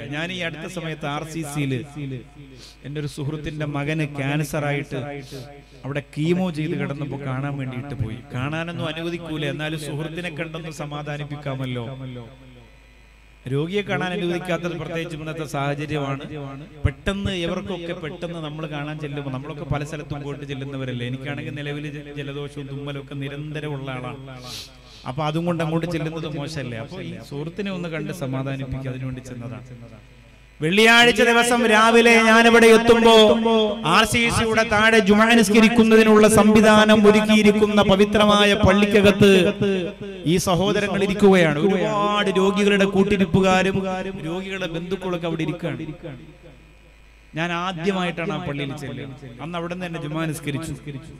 കാര്യമില്ല ഞാൻ ഈ അടുത്ത സമയത്ത് ആർ സി സിയില് എന്റെ ഒരു സുഹൃത്തിന്റെ മകന് ക്യാൻസർ ആയിട്ട് അവിടെ കീമോ ചെയ്ത് കിടന്നപ്പോ കാണാൻ വേണ്ടിയിട്ട് പോയി കാണാനൊന്നും അനുവദിക്കൂല എന്നാലും സുഹൃത്തിനെ കണ്ടൊന്ന് സമാധാനിപ്പിക്കാമല്ലോ രോഗിയെ കാണാൻ അനുവദിക്കാത്തത് പ്രത്യേകിച്ച് ഇന്നത്തെ സാഹചര്യമാണ് പെട്ടെന്ന് ഇവർക്കൊക്കെ പെട്ടെന്ന് നമ്മൾ കാണാൻ ചെല്ലുമ്പോൾ നമ്മളൊക്കെ പല സ്ഥലത്തും പോയിട്ട് ചെല്ലുന്നവരല്ലേ എനിക്കാണെങ്കിൽ നിലവിൽ ജലദോഷവും തുമ്മലും ഒക്കെ നിരന്തരമുള്ള ആളാണ് അപ്പൊ അതും കൊണ്ട് അങ്ങോട്ട് ചെല്ലുന്നത് മോശമല്ലേ അപ്പൊ ഈ സുഹൃത്തിനെ ഒന്ന് കണ്ട് സമാധാനിപ്പിക്കുക അതിനുവേണ്ടി ചെന്നതാണ് വെള്ളിയാഴ്ച ദിവസം രാവിലെ ഞാനിവിടെ എത്തുമ്പോ ആർ സി സിയുടെ താഴെ ജുമാ നിസ്കരിക്കുന്നതിനുള്ള സംവിധാനം ഒരുക്കിയിരിക്കുന്ന പവിത്രമായ പള്ളിക്കകത്ത് ഈ സഹോദരങ്ങൾ ഇരിക്കുകയാണ് ഒരുപാട് രോഗികളുടെ കൂട്ടിരിപ്പുകാരും രോഗികളുടെ ബന്ധുക്കളൊക്കെ അവിടെ ഇരിക്കുകയാണ് ഞാൻ ആദ്യമായിട്ടാണ് ആ പള്ളിയിൽ ചെല്ലുന്നത് അന്ന് അവിടെ നിന്ന് തന്നെ ജുമാ നിസ്കരിച്ചു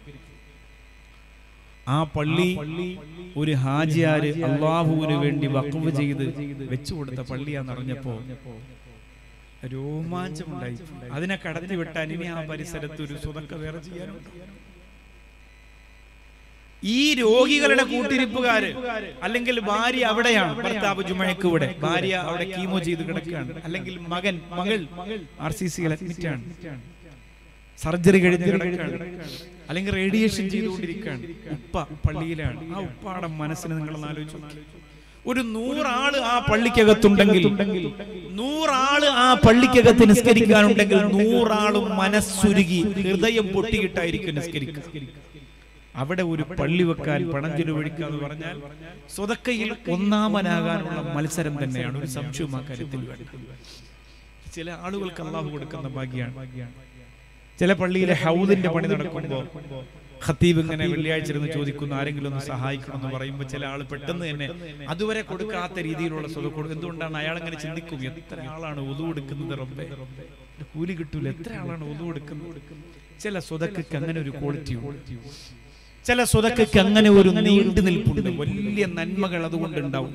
ആ പള്ളി ഒരു ഹാജിയാര് അള്ളാഹുവിന് വേണ്ടി വഖഫ് ചെയ്ത് വെച്ചു കൊടുത്ത പള്ളിയാന്ന് അറിഞ്ഞപ്പോ രോമാഞ്ചമുണ്ടായി അതിനെ കടത്തി വിട്ടാൻ ഇനി ആ പരിസരത്ത് ഒരു സ്വതക്ക വേറെ ചെയ്യാനുണ്ട് ഈ രോഗികളുടെ കൂട്ടിരിപ്പുകാര് അല്ലെങ്കിൽ ഭാര്യ അവിടെയാണ് ഭർത്താവ് ജുമഴക്ക് ഇവിടെ ഭാര്യ അവിടെ കീമോ ചെയ്ത് കിടക്കുകയാണ് അല്ലെങ്കിൽ മകൻ മകൾ ആർ സി സിയിൽ അഡ്മിറ്റ് ആണ് സർജറി കഴിഞ്ഞ് കിടക്കുകയാണ് അല്ലെങ്കിൽ റേഡിയേഷൻ ചെയ്തുകൊണ്ടിരിക്കുകയാണ് ഉപ്പ പള്ളിയിലാണ് ആ ഉപ്പാടെ മനസ്സിന് നിങ്ങൾ ആലോചിച്ചു നോക്കി. ഒരു നൂറാള് ആ പള്ളിക്കകത്തുണ്ടെങ്കിൽ നൂറാള് ആ പള്ളിക്കകത്ത് നിസ്കരിക്കാനുണ്ടെങ്കിൽ നൂറാളും മനസ്സുരുകി ഹൃദയം പൊട്ടിയിട്ടായിരിക്കും നിസ്കരിക്കുക അവിടെ ഒരു പള്ളി വെക്കാൻ പണം ചെലവഴിക്കുക എന്ന് പറഞ്ഞാൽ സ്വതക്കയിൽ ഒന്നാമനാകാനുള്ള മത്സരം തന്നെയാണ് ഒരു സംശയവും ആ കാര്യത്തിൽ വേണ്ട ചില ആളുകൾക്ക് അള്ളാഹു കൊടുക്കുന്ന ഭാഗ്യമാണ് ചില പള്ളിയിലെ ഹൗദിന്റെ പണി നടക്കുമ്പോൾ ഖത്തീബ് ഇങ്ങനെ വെള്ളിയാഴ്ച ഇരുന്ന് ചോദിക്കുന്നു ആരെങ്കിലും ഒന്ന് സഹായിക്കണം എന്ന് പറയുമ്പോൾ ചില ആൾ പെട്ടെന്ന് തന്നെ അതുവരെ കൊടുക്കാത്ത രീതിയിലുള്ള സുഖം കൊടുക്കും എന്തുകൊണ്ടാണ് അയാൾ അങ്ങനെ ചിന്തിക്കും എത്ര ആളാണ് ഒതു കൊടുക്കുന്നത് റബ്ബേ ഒരു കൂലി കിട്ടൂല എത്ര ആളാണ് ഒതു കൊടുക്കുന്നത് ചില സ്വതക്ക് അങ്ങനെ ഒരു ക്വാളിറ്റി ചില സ്വതക്ക് അങ്ങനെ ഒരു നീണ്ടു നിൽപ്പുണ്ട് വലിയ നന്മകൾ അതുകൊണ്ട് ഉണ്ടാവും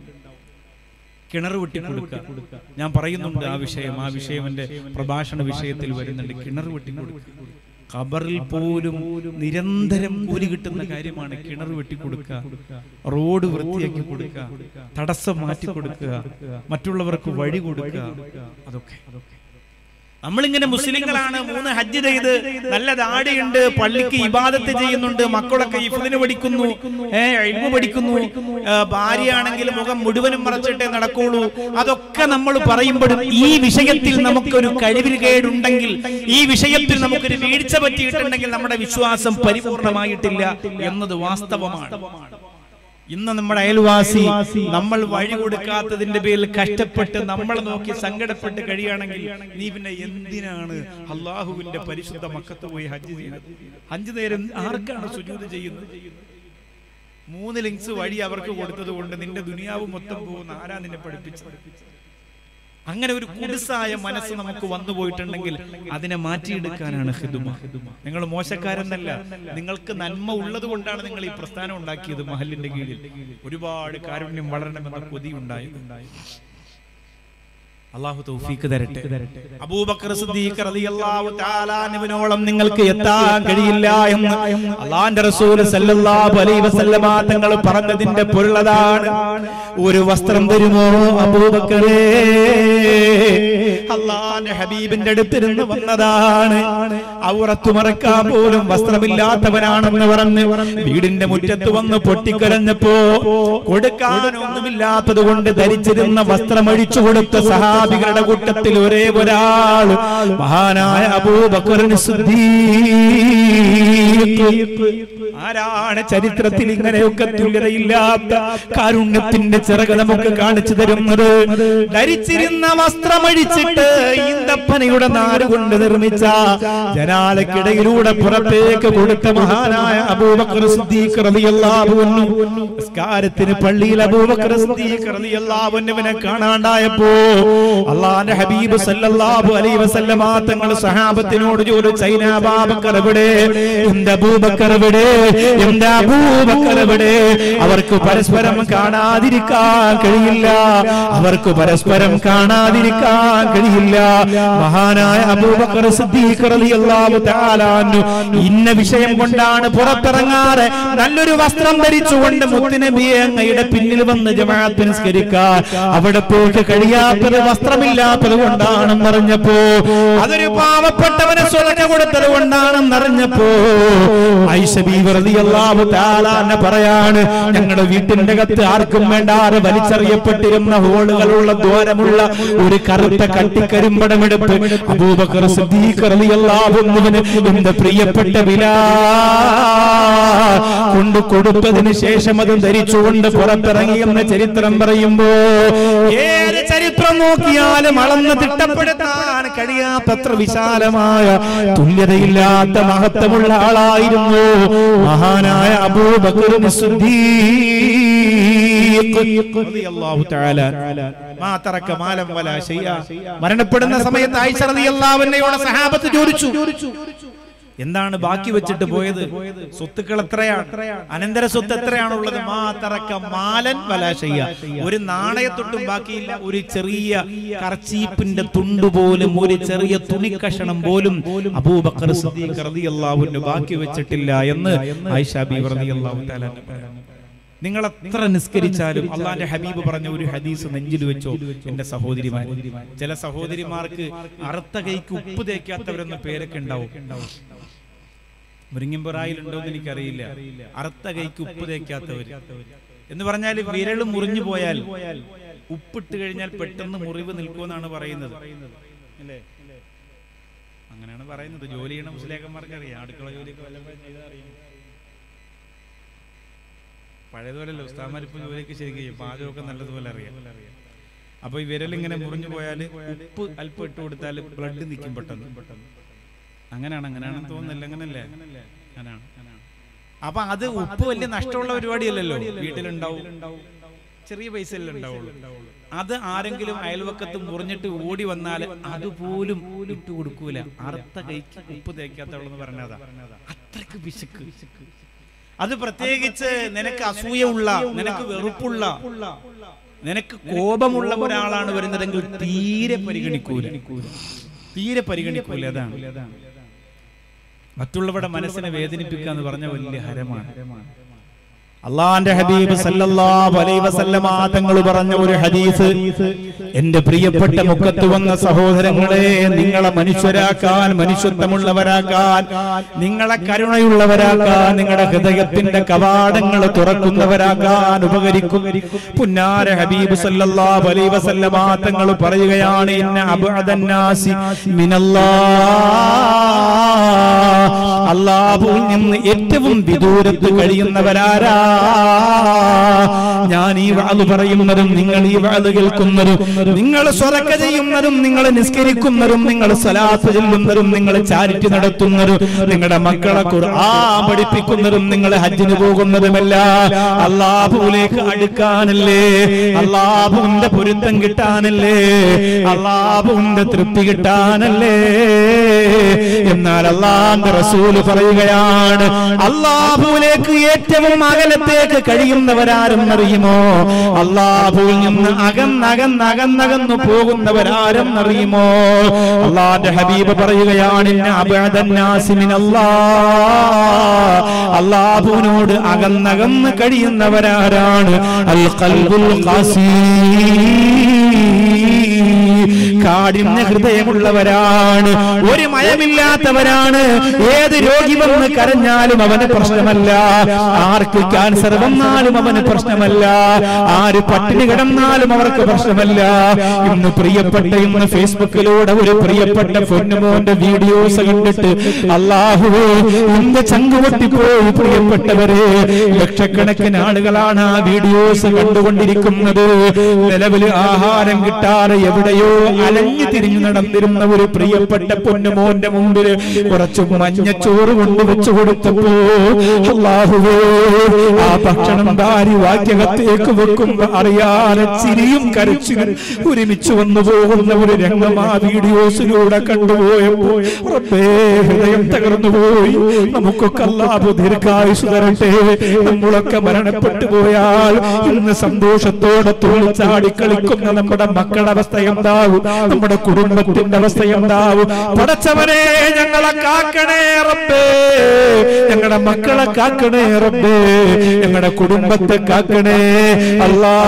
കിണർ വെട്ടി കൊടുക്കുക ഞാൻ പറയുന്നുണ്ട് ആ വിഷയം ആ വിഷയം എന്റെ പ്രഭാഷണ വിഷയത്തിൽ വരുന്നുണ്ട് കിണർ വെട്ടി കൊടുക്കുക ഖബറിൽ പോലും നിരന്തരം കൂലി കിട്ടുന്ന കാര്യമാണ് കിണർ വെട്ടി കൊടുക്കുക റോഡ് വൃത്തിയാക്കി കൊടുക്കുക തടസ്സം മാറ്റി കൊടുക്കുക മറ്റുള്ളവർക്ക് വഴി കൊടുക്കുക അതൊക്കെ നമ്മളിങ്ങനെ മുസ്ലിങ്ങളാണ് മൂന്ന് ഹജ്ജ് ചെയ്ത് നല്ല ദാടിയുണ്ട് പള്ളിക്ക് ഇബാദത്ത് ചെയ്യുന്നുണ്ട് മക്കളൊക്കെ ഇഫദിന് പഠിക്കുന്നു ഏഹ് ഇൽമു പഠിക്കുന്നു ഏ, ഭാര്യയാണെങ്കിൽ മുഖം മുഴുവനും മറച്ചിട്ടേ നടക്കുള്ളൂ അതൊക്കെ നമ്മൾ പറയുമ്പോഴും ഈ വിഷയത്തിൽ നമുക്കൊരു കഴിവിൽ കേടുണ്ടെങ്കിൽ ഈ വിഷയത്തിൽ നമുക്കൊരു വീഴ്ച പറ്റിയിട്ടുണ്ടെങ്കിൽ നമ്മുടെ വിശ്വാസം പരിപൂർണമായിട്ടില്ല എന്നത് വാസ്തവമാണ് ഇന്ന് നമ്മുടെ അയൽവാസി നമ്മൾ വഴി കൊടുക്കാത്തതിന്റെ പേരിൽ കഷ്ടപ്പെട്ട് നമ്മളെ നോക്കി സങ്കടപ്പെട്ട് കഴിയുകയാണെങ്കിൽ നീ പിന്നെ എന്തിനാണ് അള്ളാഹുവിന്റെ പരിശുദ്ധ മക്കത്ത് പോയി ഹജ്ജ് ചെയ്യുന്നത് അഞ്ചു നേരം ആർക്കാണ് സുജൂത് ചെയ്യുന്നത് മൂന്ന് ലിങ്സ് വഴി അവർക്ക് കൊടുത്തത് കൊണ്ട് നിന്റെ ദുനിയാവ് മൊത്തം പോകുന്ന ആരാ നിന്നെ പഠിപ്പിച്ചത് അങ്ങനെ ഒരു കുടിസായ മനസ്സ് നമുക്ക് വന്നു പോയിട്ടുണ്ടെങ്കിൽ അതിനെ മാറ്റിയെടുക്കാനാണ് ഹിദുമ നിങ്ങൾ മോശക്കാരെന്നല്ല നിങ്ങൾക്ക് നന്മ ഉള്ളത് കൊണ്ടാണ് നിങ്ങൾ ഈ പ്രസ്ഥാനം ഉണ്ടാക്കിയത് മഹലിന്റെ കീഴിൽ ഒരുപാട് കാരുണ്യം വളരണമെന്ന കൊതി ഉണ്ടായത് അള്ളാഹു തൗഫീക്ക് തരട്ടെ അബൂബക്കർ സിദ്ദീഖ് റളിയല്ലാഹു തആല അൻഹുവിനോളം നിങ്ങൾക്ക് എത്താൻ കഴിയില്ല എന്ന് അള്ളാഹുവിന്റെ റസൂൽ സല്ലല്ലാഹു അലൈഹി വസല്ലമ തങ്ങൾ പറഞ്ഞതിന്റെ പൊരുളതാണ് ഒരു വസ്ത്രം തരുമോ അബൂബക്കറേ അള്ളാന്റെ ഹബീബിന്റെ അടുത്തിരുന്ന് വന്നതാണ് ഔറത്തു മറക്കാൻ പോലും വസ്ത്രമില്ലാത്തവനാണെന്ന് പറഞ്ഞ് വീടിന്റെ മുറ്റത്ത് വന്ന് പൊട്ടിക്കരഞ്ഞപ്പോ കൊടുക്കാനൊന്നുമില്ലാത്തത് കൊണ്ട് ധരിച്ചിരുന്ന വസ്ത്രം അഴിച്ചു കൊടുത്ത സഹാബികളുടെ കൂട്ടത്തിൽ ഒരേ ഒരാൾ മഹാനായ അബൂബക്കറിന് ആരാണ് ചരിത്രത്തിൽ ഇങ്ങനെയൊക്കെ തുല്യതയില്ലാത്ത കാരുണ്യത്തിന്റെ ചിറക് നമുക്ക് കാണിച്ചു തരുന്നത് ധരിച്ചിരുന്ന വസ്ത്രമഴിച്ചിട്ട് ഈന്തപ്പനയുടെ നാര് കൊണ്ട് നിർമ്മിച്ച ജനാലക്കിടയിലൂടെ പുറത്തേക്ക് കൊടുത്ത മഹാനായ അബൂബക്കർ സിദ്ദീഖ് റളിയല്ലാഹു അൻഹു നിസ്കാരത്തിന് പള്ളിയിൽ അബൂബക്കർ സിദ്ദീഖ് റളിയല്ലാഹു അൻഹുവിനെ കാണാണ്ടായപ്പോ അള്ളാന്റെ ഹബീബ് സല്ലല്ലാഹു അലൈഹി വസല്ലമ തങ്ങൾ സഹാബത്തിനോട് ചോദിച്ചു ചൈന അബൂബക്കർ എവിടെ എന്റെ അബൂബക്കർ എവിടെ എന്റെ അബൂബക്കർ എവിടെ അവർക്ക് പരസ്പരം കാണാതിരിക്കാൻ കഴിയില്ല അവർക്ക് പരസ്പരം കാണാതിരിക്കാൻ കഴിയില്ല അറിയില്ല മഹാനായ അബൂബക്കർ സിദ്ദീഖ് റളിയല്ലാഹു തആല അൻഹു ഇന്ന വിഷയം കൊണ്ടാണ് പുറത്തിറങ്ങാറ് നല്ലൊരു വസ്ത്രം ധരിച്ചുകൊണ്ട് മുത്തുനബിയെ അങ്ങയുടെ പിന്നിൽ വന്ന് ജമാഅത്ത് നിസ്കരിക്കാൻ അവിടെ പോയിട്ട് കഴിയാത്തത് വസ്ത്രമില്ലാത്തത് കൊണ്ടാണെന്ന് അറിഞ്ഞപ്പോ അതൊരു പാവപ്പെട്ടവനെ സ്വലന കൊടുത്തത് കൊണ്ടാണെന്ന് അറിഞ്ഞപ്പോ ഐഷ ബീവി റളിയല്ലാഹു തആല അൻഹ പറയാണ് ഞങ്ങളുടെ വീട്ടിന്റെ അകത്ത് ആർക്കും വേണ്ടാതെ വലിച്ചെറിയപ്പെട്ടിരുന്ന ഹോളുകളുള്ള ദ്വാരമുള്ള ഒരു കറുത്ത കട്ടിക്കരിമ്പടമെടുപ്പ് അബൂബക്കർ സിദ്ദീഖ് റളിയല്ലാഹു അൻഹുവിന് എന്റെ പ്രിയപ്പെട്ട ബിലാ കൊണ്ട് കൊടുത്തതിന് ശേഷം അത് ധരിച്ചുകൊണ്ട് പുറത്തിറങ്ങിയെന്ന് ചരിത്രം പറയുമ്പോ ഏത് ചരിത്രം നോക്കിയാലും അളന്ന് തിട്ടപ്പെടുത്താൻ കഴിയാത്തത്ര വിശാലമായ തുല്യതയില്ലാത്ത മഹത്വമുള്ള ആളായിരുന്നു മഹാനായ അബൂബക്കർ റളിയല്ലാഹു തആല മാ തറക മാലം വലാ ശൈഅ. മരണപ്പെടുന്ന സമയത്ത് ആയിഷ റളിയല്ലാഹു അൻഹയോട് സഹാബത്ത് ചോദിച്ചു എന്താണ് ബാക്കി വെച്ചിട്ട് പോയത് സ്വത്തുക്കൾ എത്രയാണ് അനന്തര സ്വത്ത് എത്രയാണുള്ളത് മാ തറക്ക മാലൻ വലാശയ്യ ഒരു നാണയത്തൊട്ടും ബാക്കിയില്ല ഒരു ചെറിയ കർച്ചീപ്പിന്റെ തുണ്ട് പോലും ഒരു ചെറിയ തുണിക്കഷണം പോലും അബൂബക്കർ സിദ്ദീഖ് റളിയല്ലാഹു അൻഹു ബാക്കി വെച്ചിട്ടില്ല എന്ന് ആയിഷ ബീവി റളിയല്ലാഹു തആല അൻഹ പറഞ്ഞു. നിങ്ങൾ എത്ര നിസ്കരിച്ചാലും അള്ളാന്റെ ഹബീബ് പറഞ്ഞ ഒരു ഹദീസ് നെഞ്ചിൽ വെച്ചോ എന്റെ സഹോദരിമാർ ചില സഹോദരിമാർക്ക് അറുത്ത കൈക്ക് ഉപ്പ് തേക്കാത്തവരെന്ന പേരൊക്കെ ഉണ്ടാവും മുരിങ്ങമ്പറായിലുണ്ടോ എന്ന് എനിക്കറിയില്ല അറുത്ത കൈക്ക് ഉപ്പ് തേക്കാത്തവർ എന്ന് പറഞ്ഞാൽ വിരൽ മുറിഞ്ഞു പോയാൽ ഉപ്പിട്ട് കഴിഞ്ഞാൽ പെട്ടെന്ന് മുറിവ് നിൽക്കുമെന്നാണ് പറയുന്നത് അല്ലേ അങ്ങനെയാണ് പറയുന്നത് ജോലി ചെയ്യണ മുസ്ലിയാക്കന്മാർക്ക് അറിയാം അടുക്കള ജോലിയൊക്കെ വല്ലപ്പോഴും ചെയ്താൽ അറിയാം പഴയതുപോലല്ലോ ഉസ്താമാരിപ്പം ജോലിയൊക്കെ ശരിക്കും ചെയ്യും പാചകമൊക്കെ നല്ലതുപോലെ അറിയാം അപ്പൊ ഈ വിരൽ ഇങ്ങനെ മുറിഞ്ഞു പോയാൽ ഉപ്പ് അല്പം ഇട്ട് കൊടുത്താൽ ബ്ലഡ് നിൽക്കും പെട്ടെന്ന് അങ്ങനെയാണ് അങ്ങനെയാണെന്ന് തോന്നുന്നില്ല അങ്ങനല്ലേ അങ്ങനെയാണ് അപ്പൊ അത് ഉപ്പ് വലിയ നഷ്ടമുള്ള പരിപാടിയല്ലല്ലോ വീട്ടിലുണ്ടാവും ചെറിയ പൈസയല്ലേ ഉണ്ടാവുള്ളൂ അത് ആരെങ്കിലും അയൽവക്കത്ത് മുറിഞ്ഞിട്ട് ഓടി വന്നാൽ അതുപോലും ഇട്ട് കൊടുക്കൂല അറുത്ത കൈക്ക് ഉപ്പ് തേക്കാത്തവളെന്ന് പറഞ്ഞതാ അത്രക്ക് പിശുക്ക് അത് പ്രത്യേകിച്ച് നിനക്ക് അസൂയുള്ള നിനക്ക് വെറുപ്പുള്ള നിനക്ക് കോപമുള്ള ഒരാളാണ് വരുന്നതെങ്കിൽ തീരെ പരിഗണിക്കൂല തീരെ പരിഗണിക്കൂല അതാണ് മറ്റുള്ളവരുടെ മനസ്സിനെ വേദനിപ്പിക്കുക എന്ന് പറഞ്ഞ വലിയ ഹരമാണ് അള്ളാന്റെ ഹബീബ് സല്ലല്ലാഹു അലൈഹി വസല്ലമ തങ്ങൾ പറഞ്ഞ ഒരു ഹദീസ് എന്റെ പ്രിയപ്പെട്ട മുഖത്ത് വന്ന സഹോദരങ്ങളെ നിങ്ങളെ മനുഷ്യരാക്കാൻ മനുഷ്യത്വമുള്ളവരാക്കാൻ നിങ്ങളെ കരുണയുള്ളവരാക്കാൻ നിങ്ങളുടെ ഹൃദയത്തിന്റെ കവാടങ്ങൾ തുറക്കുന്നവരാക്കാൻ ഉപകരിക്കും പുന്നാര ഹബീബ് സല്ലല്ലാഹു അലൈഹി വസല്ലമ തങ്ങൾ പറയുകയാണ് ഇന്ന അബ്അദന്നാസി മിനല്ലാഹ് അള്ളാഹുവിൽ നിന്ന് ഏറ്റവും വിദൂരത്ത് കഴിയുന്നവരാരാ ഞാൻ ഈ വാത് പറയുന്നതും നിങ്ങൾ ഈ വാത് കേൾക്കുന്നതും നിങ്ങൾ സ്വതക്ക ചെയ്യുന്നതും നിങ്ങൾ നിസ്കരിക്കുന്നതും നിങ്ങൾ സലാത്ത് ചെല്ലുന്നതും നിങ്ങൾ ചാരിറ്റി നടത്തുന്നതും നിങ്ങളുടെ മക്കളെ ഖുർആൻ പഠിപ്പിക്കുന്നതും നിങ്ങൾ ഹജ്ജിന് പോകുന്നതുമല്ല അള്ളാഹുവിലേക്ക് അടുക്കാനല്ലേ അള്ളാഹുവിന്റെ പൊരുത്തം കിട്ടാനല്ലേ അള്ളാഹുവിന്റെ തൃപ്തി കിട്ടാനല്ലേ എന്നാൽ അള്ളാന്റെ റസൂല് പറയുകയാണ് അള്ളാഹുവിലേക്ക് ഏറ്റവും അകലത്തേക്ക് കഴിയുന്നവരാരെന്നറിയുമോ അള്ളാഹുവിൽ നിന്ന് അകന്നകന്നകന്നകന്നു പോകുന്നവരാരെന്നറിയുമോ അള്ളാന്റെ ഹബീബ് പറയുകയാണ് ഇന്ന അബഅദന്നാസി മിനല്ലാഹ്. അള്ളാഹുവിനോട് അകന്നകന്ന് കഴിയുന്നവരാരാണ് അൽ ഖൽബുൽ ഖാസി കാഠിന്യ ഹൃദയമുള്ളവരാണ് ഒരു മയമില്ലാത്തവരാണ് ഏത് രോഗി വന്ന് കരഞ്ഞാലും അവന് പ്രശ്നമല്ല ആർക്ക് ക്യാൻസർ വന്നാലും അവന് പ്രശ്നമല്ല ആര് പട്ടിണി കിടന്നാലും അവർക്ക് പ്രശ്നമല്ല ഇന്ന് പ്രിയപ്പെട്ട ഇന്ന് ഫേസ്ബുക്കിലൂടെ ഒരു പ്രിയപ്പെട്ട പൊന്നുമോന്റെ വീഡിയോസ് കണ്ടിട്ട് അള്ളാഹുവേ എന്റെ ചങ്ക് പൊട്ടിപ്പോയി പ്രിയപ്പെട്ടവരെ ലക്ഷക്കണക്കിന് ആളുകളാണ് ആ വീഡിയോസ് കണ്ടുകൊണ്ടിരിക്കുന്നത് നിലവിൽ ആഹാരം കിട്ടാതെ എവിടെയോ അലഞ്ഞു തിരിഞ്ഞു നടന്നിരുന്ന ഒരു പ്രിയപ്പെട്ട പൊന്നുമോന്റെ മുമ്പിൽ കുറച്ച് മഞ്ഞച്ചോറ് കൊണ്ട് വെച്ചു കൊടുത്തപ്പോ അള്ളാഹുവേ ആ ഭക്ഷണം ഭാര്യ വാക്യകത്തേക്ക് വെക്കുമ്പോ അറിയാതെ ചിരിയും കരച്ചിലും ഒരുമിച്ച് വന്നു പോകുന്ന ഒരു രംഗം ആ വീഡിയോസിലൂടെ കണ്ടുപോയപ്പോ റബ്ബേ ഹൃദയം തകർന്നു പോയി നമുക്കൊക്കെ അല്ലാഹു ദീർഘായുസ് തരട്ടെ നമ്മളൊക്കെ മരണപ്പെട്ടു പോയാൽ ഇന്ന് സന്തോഷത്തോടെ തുള്ളിച്ചാടി കളിക്കുന്ന നമ്മുടെ മക്കളുടെ അവസ്ഥ എന്താകും നമ്മുടെ കുടുംബത്തിന്റെ അവസ്ഥ എന്താവും പടച്ചവനെ ഞങ്ങളെ കാക്കണേ റബ്ബേ ഞങ്ങളുടെ മക്കളെ കാക്കണേ റബ്ബേ ഞങ്ങളുടെ കുടുംബത്തെ കാക്കണേ അല്ലാ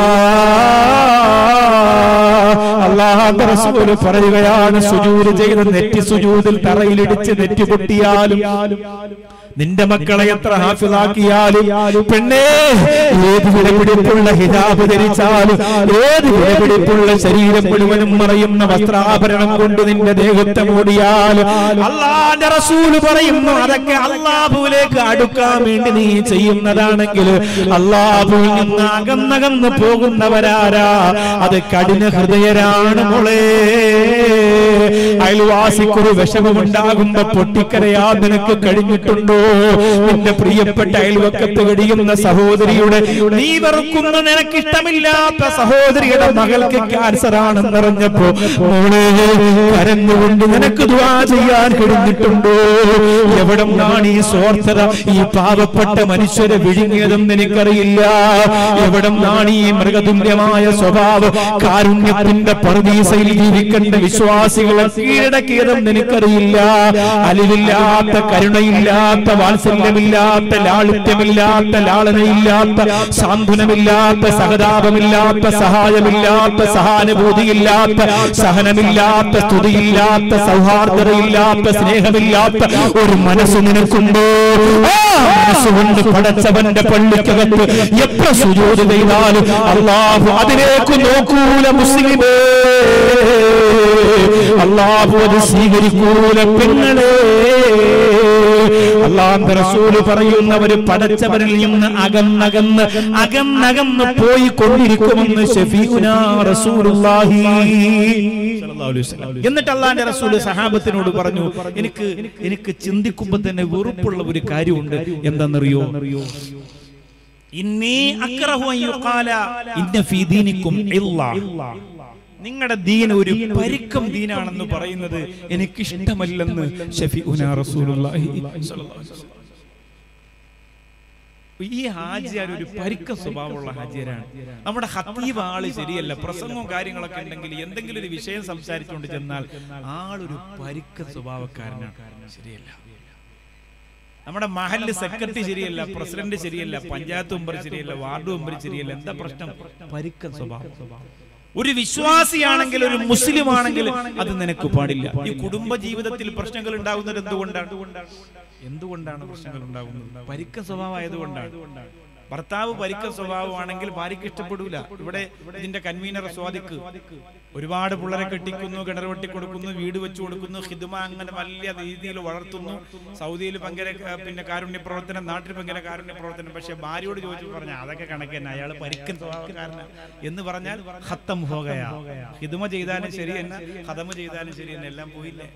അള്ളാഹുന്റെ റസൂല് പറയുകയാണ് സുജൂര് ചെയ്ത് നെറ്റി സുജൂതിൽ തറയിലിടിച്ച് നെറ്റി പൊട്ടിയാലും നിന്റെ മക്കളെ എത്ര ഹാഫിലാക്കിയാലും പെണ്ണേ ഏത് വിലപിടിപ്പുള്ള ഹിജാബ് ധരിച്ചാലും ഏത് വിലപിടിപ്പുള്ള ശരീരം മുഴുവനും മറയുന്ന വസ്ത്രാഭരണം കൊണ്ട് നിന്റെ ദേഹത്തെ മൂടിയാലും അള്ളാന്റെ റസൂല് പറയുന്നു അതൊക്കെ അള്ളാഹുവിലേക്ക് അടുക്കാൻ വേണ്ടി നീ ചെയ്യുന്നതാണെങ്കിൽ അള്ളാഹുവിൽ നിന്ന് അകന്നകന്ന് പോകുന്നവരാരാ അത് കഠിന ഹൃദയരാണ് മോളെ അയൽവാസിക്കൊരു വിഷമമുണ്ടാകുമ്പോ പൊട്ടിക്കരയാ നിനക്ക് കഴിഞ്ഞിട്ടുണ്ടോ നിന്റെ പ്രിയപ്പെട്ട അയൽവക്കത്ത് കഴിയുന്ന സഹോദരിയുടെ നീ വെറുക്കുന്ന നിനക്ക് ഇഷ്ടമില്ലാത്ത സഹോദരിയുടെ മകൾക്ക് ക്യാൻസർ ആണെന്നറിഞ്ഞപ്പോ മോളെ കരഞ്ഞുകൊണ്ട് നിനക്ക് ദുആ ചെയ്യാൻ കഴിഞ്ഞിട്ടുണ്ടോ എവിടെ നിന്നാണ് ഈ സ്വാർത്ഥത ഈ പാവപ്പെട്ട മനുഷ്യരെ വിഴുങ്ങിയതെന്ന് എനിക്കറിയില്ല എവിടെ നിന്നാണ് ഈ മൃഗതുല്യമായ സ്വഭാവം കാരുണ്യത്തിന്റെ പർദീസയിൽ ജീവിക്കേണ്ട വിശ്വാസികളെ കീഴടക്കിയതെന്ന് എനിക്കറിയില്ല അലിവില്ലാത്ത കരുണയില്ലാത്ത വാത്സല്യമില്ലാത്ത ലാളിത്യമില്ലാത്ത ലാളനയില്ലാത്ത സാന്ത്വനമില്ലാത്ത സഹതാപമില്ലാത്ത സഹായമില്ലാത്ത സഹാനുഭൂതിയില്ലാത്ത സഹനമില്ലാത്ത സ്തുതിയില്ലാത്ത സൗഹാർദ്ദതയില്ലാത്ത സ്നേഹമില്ലാത്ത ഒരു മനസ്സ് നിനക്കുണ്ടോ ആ മനസ്സുകൊണ്ട് പടച്ചവന്റെ പള്ളിക്കകത്ത് എത്ര സുജോതി ചെയ്താലും അള്ളാഹു അതിലേക്ക് നോക്കൂല മുസ്ലിമേ അള്ളാഹു അത് സ്വീകരിക്കൂല പെങ്ങളെ അള്ളാഹ് റസൂല് പറയുന്നവര് പടച്ചവരിൽ നിന്ന് അകന്നകന്ന് അകന്നകന്ന് പോയി കൊണ്ടിരിക്കുമെന്ന് ഷഫീഉനാ റസൂലുള്ളാഹി സ്വല്ലല്ലാഹു അലൈഹി വസല്ലം. എന്നിട്ട് അള്ളാന്റെ റസൂല് സഹാബത്തിനോട് പറഞ്ഞു എനിക്ക് എനിക്ക് ചിന്തിക്കുമ്പോ തന്നെ വെറുപ്പുള്ള ഒരു കാര്യമുണ്ട് എന്താണെന്നറിയോ ഇന്നീ അക്റഹു അൻ യുഖാല ഇന്ന ഫീ ദീനിക്കും ഇല്ല നിങ്ങളുടെ ദീൻ ഒരു പരിക്കം ദീനാണെന്ന് പറയുന്നത് എനിക്ക് ഇഷ്ടമല്ലെന്ന് ഷഫീഉനാ റസൂലുള്ളാഹി സ്വല്ലല്ലാഹു അലൈഹി വസല്ലം. ഈ ഹാജിയാർ ഒരു പരിക്ക സ്വഭാവമുള്ള ഹാജിയരാണ് നമ്മുടെ ഹത്തീബ് ആള് ശരിയല്ല പ്രസംഗവും കാര്യങ്ങളൊക്കെ ഉണ്ടെങ്കിൽ എന്തെങ്കിലും ഒരു വിഷയം സംസാരിച്ചുകൊണ്ട് ചെന്നാൽ ആളൊരു പരിക്ക സ്വഭാവക്കാരനാണ് ശരിയല്ല നമ്മുടെ മഹല്ല് സെക്രട്ടറി ശരിയല്ല പ്രസിഡന്റ് ശരിയല്ല പഞ്ചായത്ത് മെമ്പർ ശരിയല്ല വാർഡ് മെമ്പർ ശരിയല്ല എന്താ പ്രശ്നം പരിക്ക സ്വഭാവം ഒരു വിശ്വാസിയാണെങ്കിൽ ഒരു മുസ്ലിം ആണെങ്കിൽ അത് നിനക്ക് പാടില്ല ഈ കുടുംബ ജീവിതത്തിൽ പ്രശ്നങ്ങൾ ഉണ്ടാകുന്നത് എന്തുകൊണ്ടാണ് എന്തുകൊണ്ടാണ് പ്രശ്നങ്ങൾ ഉണ്ടാകുന്നത് പരിക്ക സ്വഭാവമായതുകൊണ്ടാണ് ഭർത്താവ് പരിക്ക സ്വഭാവമാണെങ്കിൽ ഭാര്യയ്ക്ക് ഇഷ്ടപ്പെടൂല ഇവിടെ ഇതിന്റെ കൺവീനർ സ്വാദിക്ക് ഒരുപാട് പിള്ളേരെ കെട്ടിക്കുന്നു കിണർ വെട്ടി കൊടുക്കുന്നു വീട് വെച്ചു കൊടുക്കുന്നു ഹിദുമ അങ്ങനെ വലിയ രീതിയിൽ വളർത്തുന്നു സൗദിയിൽ ഭയങ്കര ആ, പിന്നെ കാരുണ്യ പ്രവർത്തനം നാട്ടിൽ ഭയങ്കര കാരുണ്യ പ്രവർത്തനം പക്ഷെ ഭാര്യയോട് ചോദിച്ചു പറഞ്ഞ അതൊക്കെ കണക്ക് തന്നെ അയാൾ പരിക്കൻ സ്വഭാവക്കാരനാണ് എന്ന് പറഞ്ഞാൽ ഹത്തം ഹോകയാ ഹിദുമ ചെയ്താലും ശരി തന്നെ ഹതമ ചെയ്താലും ശരി തന്നെ എല്ലാം പോയില്ലേ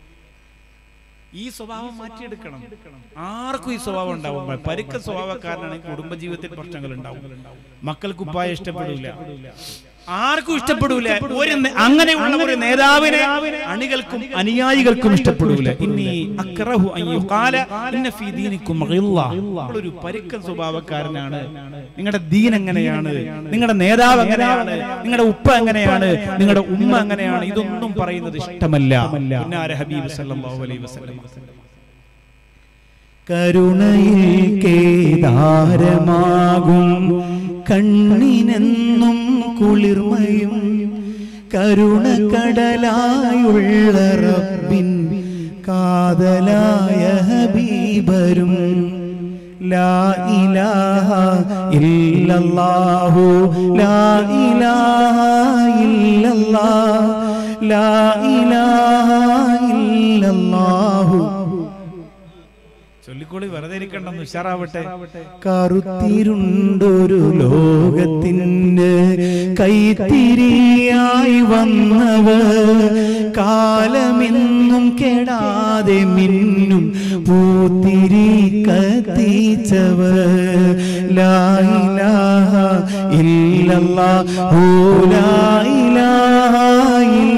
ഈ സ്വഭാവം മാറ്റിയെടുക്കണം ആർക്കും ഈ സ്വഭാവം ഉണ്ടാവും പരിക്ക സ്വഭാവക്കാരനാണെങ്കിൽ കുടുംബജീവിതത്തിൽ പ്രശ്നങ്ങൾ ഉണ്ടാവും മക്കൾക്ക് ഉപ്പായ ഇഷ്ടപ്പെടില്ല ആർക്കും ഇഷ്ടപ്പെടൂല ഒരു നേ- അങ്ങനെയുള്ള ഒരു നേതാവിനെ അണികൾക്കും അനുയായികൾക്കും ഇഷ്ടപ്പെടൂല ഇനി അക്റഹു അൻ യുഖാല ഇന്ന ഫീ ദീനിക്കും ഗില്ല. ഒരു പരിക്കൻ സ്വഭാവക്കാരനാണ് നിങ്ങളുടെ ദീൻ എങ്ങനെയാണ് നിങ്ങളുടെ നേതാവ് എങ്ങനെയാണ് നിങ്ങളുടെ ഉപ്പ എങ്ങനെയാണ് നിങ്ങളുടെ ഉമ്മ എങ്ങനെയാണ് ഇതൊന്നും പറയുന്നത് ഇഷ്ടമല്ല പുന്നാര ഹബീബ് സല്ലല്ലാഹു അലൈഹി വസല്ലം കരുണയിൽ കേദാരമാകും കണ്ണിനെന്നും കുളിർമയും കരുണക്കടലായുള്ള റബ്ബിൻ കാതലായ ഹബീബരും ലാ ഇലാഹ ഇല്ലല്ലാഹു ലാ ഇലാഹ ഇല്ലല്ലാഹ് ലാ ഇലാഹ ഇല്ലല്ലാഹു ചൊല്ലിക്കോളി വെറുതെ ഇരിക്കണ്ടെന്ന് ഉഷാറാവട്ടെ കറുത്തിരുണ്ടൊരു ലോകത്തിന്റെ കൈത്തിരിയായി വന്നവർ കാലമെന്നും കെടാതെ മിന്നും പൂത്തിരി കത്തിച്ചവർ ലായിലാഹ ഇല്ലല്ലാഹു ലായിലാഹ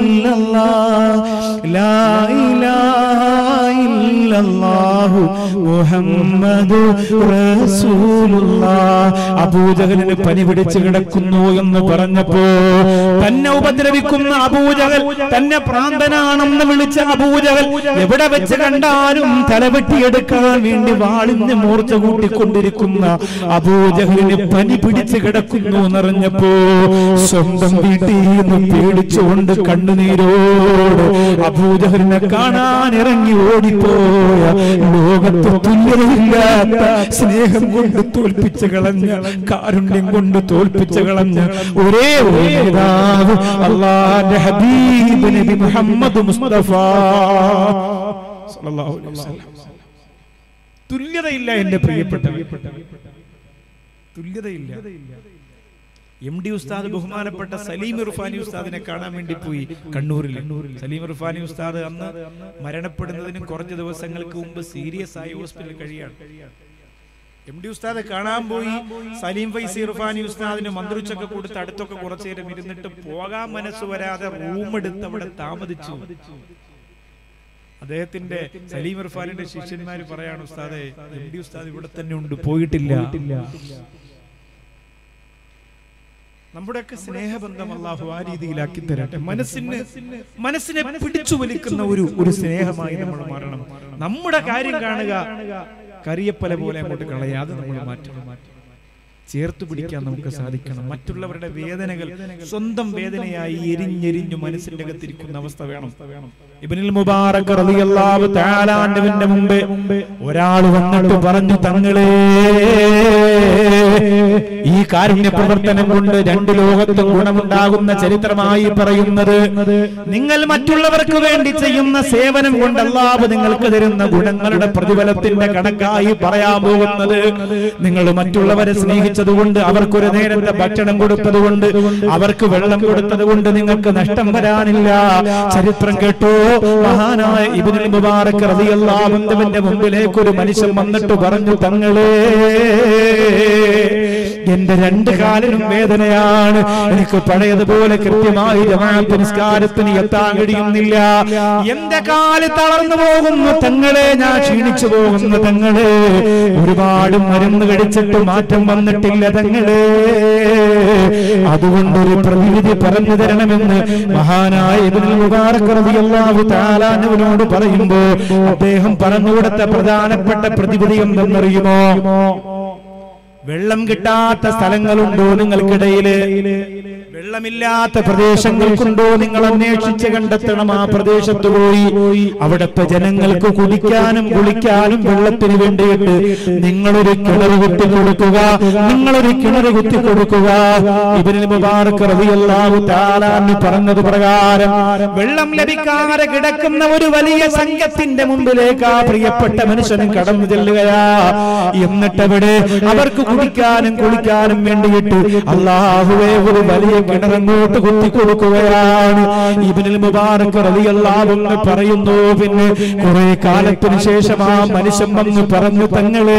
ഇല്ലല്ലാഹ് ലായിലാഹ ഇല്ലല്ലാഹു മുഹമ്മദ് അബൂജഹലിന് പനി പിടിച്ചു കിടക്കുന്നു എന്ന് പറഞ്ഞപ്പോ തന്നെ ഉപദ്രവിക്കുന്ന അബൂജഹൽ തന്നെ പ്രാന്തനാണെന്ന് വിളിച്ച അബൂജഹൽ എവിടെ വെച്ച് കണ്ടാലും തലവെട്ടിയെടുക്കാൻ വേണ്ടി വാളിന് മൂർച്ച കൂട്ടിക്കൊണ്ടിരിക്കുന്ന അബൂജഹലിന് പനി പിടിച്ചു കിടക്കുന്നു എന്നറിഞ്ഞപ്പോ സ്വന്തം വീട്ടിൽ നിന്ന് പേടിച്ചുകൊണ്ട് കണ്ണുനീരോട് അബൂജഹലിനെ കാണാൻ ഇറങ്ങി ഓടിപ്പോയ ലോകത്ത് തുല്യതയില്ലാത്ത സ്നേഹം കൊണ്ട് തോൽപ്പിച്ചു കളഞ്ഞ കാരുണ്യം കൊണ്ട് തോൽപ്പിച്ചു കളഞ്ഞ ഒരേ ഒരു നേതാവ് അള്ളാന്റെ ഹബീബ് നബി മുഹമ്മദ് മുസ്തഫ സല്ലല്ലാഹു അലൈഹി വസല്ലം. തുല്യതയില്ല എന്റെ പ്രിയപ്പെട്ട തുല്യതയില്ല എം ഡി ഉസ്താദ് ബഹുമാനപ്പെട്ട സലീം ഇർഫാനി ഉസ്താദിനെ കാണാൻ വേണ്ടി പോയി കണ്ണൂരിൽ സലീം ഇർഫാനി ഉസ്താദ് അന്ന് മരണപ്പെടുന്നതിന് കുറച്ച് ദിവസങ്ങൾക്ക് മുമ്പ് സീരിയസ് ആയി ഹോസ്പിറ്റലിൽ കഴിയാണ് എം ഡി ഉസ്താദ് കാണാൻ പോയി സലീം ഫൈസി ഇർഫാനി ഉസ്താദിന് മന്ത്രിച്ചൊക്കെ കൊടുത്ത് അടുത്തൊക്കെ കുറച്ചു നേരം ഇരുന്നിട്ട് പോകാൻ മനസ്സ് വരാതെ റൂം എടുത്ത് അവിടെ താമസിച്ചു അദ്ദേഹത്തിന്റെ സലീം ഇർഫാനിന്റെ ശിഷ്യന്മാര് പറയാണ് ഉസ്താദെ എം ഡി ഉസ്താദ് ഇവിടെ തന്നെ ഉണ്ട് പോയിട്ടില്ല നമ്മുടെയൊക്കെ സ്നേഹബന്ധം അള്ളാഹു ആ രീതിയിലാക്കി തരട്ടെ മനസ്സിന് മനസ്സിനെ പിടിച്ചു വലിക്കുന്ന ഒരു ഒരു സ്നേഹമായി നമ്മൾ മാറണം നമ്മുടെ കാര്യം കാണുക കരിയപ്പല പോലെ അങ്ങോട്ട് കളയാതെ നമ്മൾ മാറ്റണം ചേർത്ത് പിടിക്കാൻ നമുക്ക് സാധിക്കണം മറ്റുള്ളവരുടെ വേദനകൾ സ്വന്തം വേദനയായി എരിഞ്ഞെരിഞ്ഞു മനസ്സിന്റെ അകത്തിരിക്കുന്ന അവസ്ഥ വേണം ഇബ്നുൽ മുബാറക് റളിയല്ലാഹു തആല അൻഹുവിന്റെ മുമ്പേ ഒരാൾ വന്നിട്ട് പറഞ്ഞു തങ്ങളെ ഈ കാരുണ്യ പ്രവർത്തനം കൊണ്ട് രണ്ട് ലോകത്തും ഗുണമുണ്ടാകുന്ന ചരിത്രമായി പറയുന്നത് നിങ്ങൾ മറ്റുള്ളവർക്ക് വേണ്ടി ചെയ്യുന്ന സേവനം കൊണ്ട് അല്ലാഹു നിങ്ങൾക്ക് തരുന്ന ഗുണങ്ങളുടെ പ്രതിഫലത്തിന്റെ കണക്കായി പറയാൻ പോകുന്നത് നിങ്ങൾ മറ്റുള്ളവരെ സ്നേഹിച്ചതുകൊണ്ട് അവർക്കൊരു നേരത്തെ ഭക്ഷണം കൊടുത്തതുകൊണ്ട് അവർക്ക് വെള്ളം കൊടുത്തത് കൊണ്ട് നിങ്ങൾക്ക് നഷ്ടം വരാനില്ല ചരിത്രം കേട്ടോ മഹാനായ ഇബ്നുൽ മുബാറക് റളിയല്ലാഹു അൻഹുവിന്റെ മുമ്പിലേക്ക് ഒരു മനുഷ്യൻ വന്നിട്ട് പറഞ്ഞു തങ്ങളേ എന്റെ രണ്ട് കാലിനും വേദനയാണ് എനിക്ക് പഴയതുപോലെ കൃത്യമായി ജമാഅത്ത് നിസ്കാരത്തിന് എത്താൻ കഴിയുന്നില്ല എന്റെ കാല് തളർന്നു പോകുന്നു തങ്ങളെ ഞാൻ ക്ഷീണിച്ചു പോകുന്നു തങ്ങളെ ഒരുപാട് മരുന്ന് കഴിച്ചിട്ട് മാറ്റം വന്നിട്ടില്ല തങ്ങളെ അതുകൊണ്ടൊരു പ്രതിവിധി പറഞ്ഞു തരണമെന്ന് മഹാനായ ഇബ്നുൽ മുബാറക് റളിയല്ലാഹു തആല അൻഹുവിനോട് പറയുമ്പോ അദ്ദേഹം പറഞ്ഞു കൊടുത്ത പ്രധാനപ്പെട്ട പ്രതിവിധി എന്തെന്നറിയുമോ വെള്ളം കിട്ടാത്ത സ്ഥലങ്ങളുണ്ടോ നിങ്ങൾക്കിടയില് വെള്ളമില്ലാത്ത പ്രദേശങ്ങൾക്കുണ്ടോ നിങ്ങൾ അന്വേഷിച്ച് കണ്ടെത്തണം ആ പ്രദേശത്ത് പോയി അവിടുത്തെ ജനങ്ങൾക്ക് കുടിക്കാനും കുളിക്കാനും വെള്ളത്തിന് വേണ്ടിയിട്ട് നിങ്ങളൊരു കിണർ കുത്തി കൊടുക്കുക നിങ്ങളൊരു കിണർ കുത്തി കൊടുക്കുക ഇവരിൽ മുബാറക് റളിയല്ലാഹു തആല അൻഹു പറഞ്ഞത് പ്രകാരം വെള്ളം ലഭിക്കാതെ കിടക്കുന്ന ഒരു വലിയ സംഘത്തിന്റെ മുമ്പിലേക്ക് ആ പ്രിയപ്പെട്ട മനുഷ്യനും കടന്നു ചെല്ലുകയാ എന്നിട്ടവിടെ അവർക്ക് കുടിക്കാനും കുളിക്കാനും വേണ്ടിയിട്ട് അള്ളാഹുവേ ഒരു വലിയ കിണറങ്ങോട്ട് കുത്തി കൊടുക്കുകയാണ് ഇബിനിൽ മുബാറക് റളിയല്ലാഹു അൻഹു പറയുന്നു പിന്നെ കുറെ കാലത്തിന് ശേഷം ആ മനുഷ്യൻ വന്ന് പറഞ്ഞു തങ്ങളെ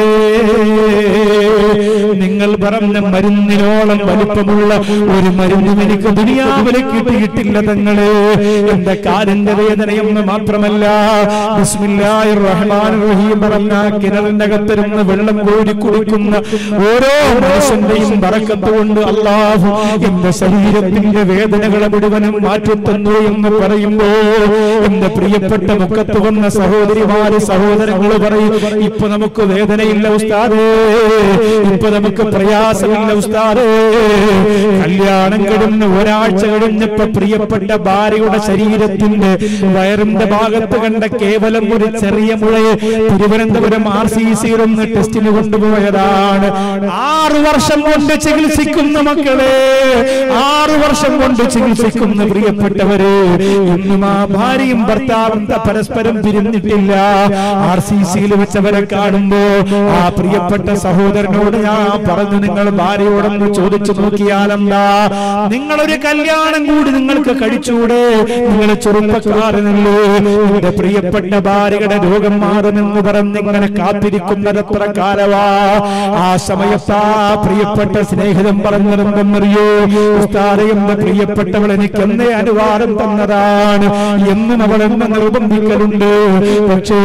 നിങ്ങൾ പറഞ്ഞ മരുന്നിനോളം വലിപ്പമുള്ള ഒരു മരുന്നും എനിക്ക് ദുനിയാവിലെ കിട്ടിയിട്ടില്ല തങ്ങളെ എന്റെ കാലിന്റെ വേദനയെന്ന് മാത്രമല്ല ബിസ്മില്ലാഹിർ റഹ്മാനിർ റഹീം പറഞ്ഞ കിണറിന്റെ അകത്തിരുന്ന് വെള്ളം കോരി കുടിക്കുന്ന ഓരോ മനുഷ്യന്റെയും ബറക്കത്ത് കൊണ്ട് അള്ളാഹു എന്റെ ശരീരത്തിന്റെ വേദനകളെ മുഴുവനും മാറ്റിത്തന്നു എന്ന് പറയുമ്പോ എന്റെ പ്രിയപ്പെട്ട മുഖത്ത് വന്ന സഹോദരിമാര് സഹോദരങ്ങൾ പറയും ഇപ്പൊ നമുക്ക് വേദനയില്ല ഉസ്താദേ ഇപ്പൊ നമുക്ക് പ്രയാസമില്ല ഉസ്താദേ കല്യാണം കഴിഞ്ഞ് ഒരാഴ്ച കഴിഞ്ഞപ്പോ പ്രിയപ്പെട്ട ഭാര്യയുടെ ശരീരത്തിന്റെ വയറിന്റെ ഭാഗത്ത് കണ്ട കേവലം ഒരു ചെറിയ മുഴയെ തിരുവനന്തപുരം ആർ സി സിയിൽ ഒന്ന് ടെസ്റ്റിന് കൊണ്ടുപോയതാണ് ആറു വർഷം കൊണ്ട് ചികിത്സിക്കുന്ന മക്കളെ ആറു വർഷം കൊണ്ട് ചികിത്സിക്കുന്ന പ്രിയപ്പെട്ടവരെ ഇന്നും ആ ഭാര്യയും ഭർത്താവും ത- പരസ്പരം പിരിഞ്ഞിട്ടില്ല ആർ സി സിയിൽ വെച്ചവരെ കാണുമ്പോ ആ പ്രിയപ്പെട്ട സഹോദരനോട് ഞാൻ പറഞ്ഞു നിങ്ങൾ ഭാര്യയോടൊന്ന് ചോദിച്ചു നോക്കിയാലെന്താ നിങ്ങളൊരു കല്യാണം കൂടി നിങ്ങൾക്ക് കഴിച്ചൂടെ നിങ്ങൾ ചെറുപ്പക്കാരനല്ലേ നിന്റെ പ്രിയപ്പെട്ട ഭാര്യയുടെ രോഗം മാറുമെന്ന് പറഞ്ഞ് ഇങ്ങനെ കാത്തിരിക്കുന്നതെത്ര കാലവാ ആ സമയത്ത് ആ പ്രിയപ്പെട്ട സ്നേഹിതം പറഞ്ഞതെന്തെന്നറിയോ ഉസ്താദ് എന്റെ പ്രിയപ്പെട്ടവൾ എനിക്ക് എന്നേ അനുവാദം തന്നതാണ് എന്നും അവൾ എന്നെ നിർബന്ധിക്കലുണ്ട് പക്ഷേ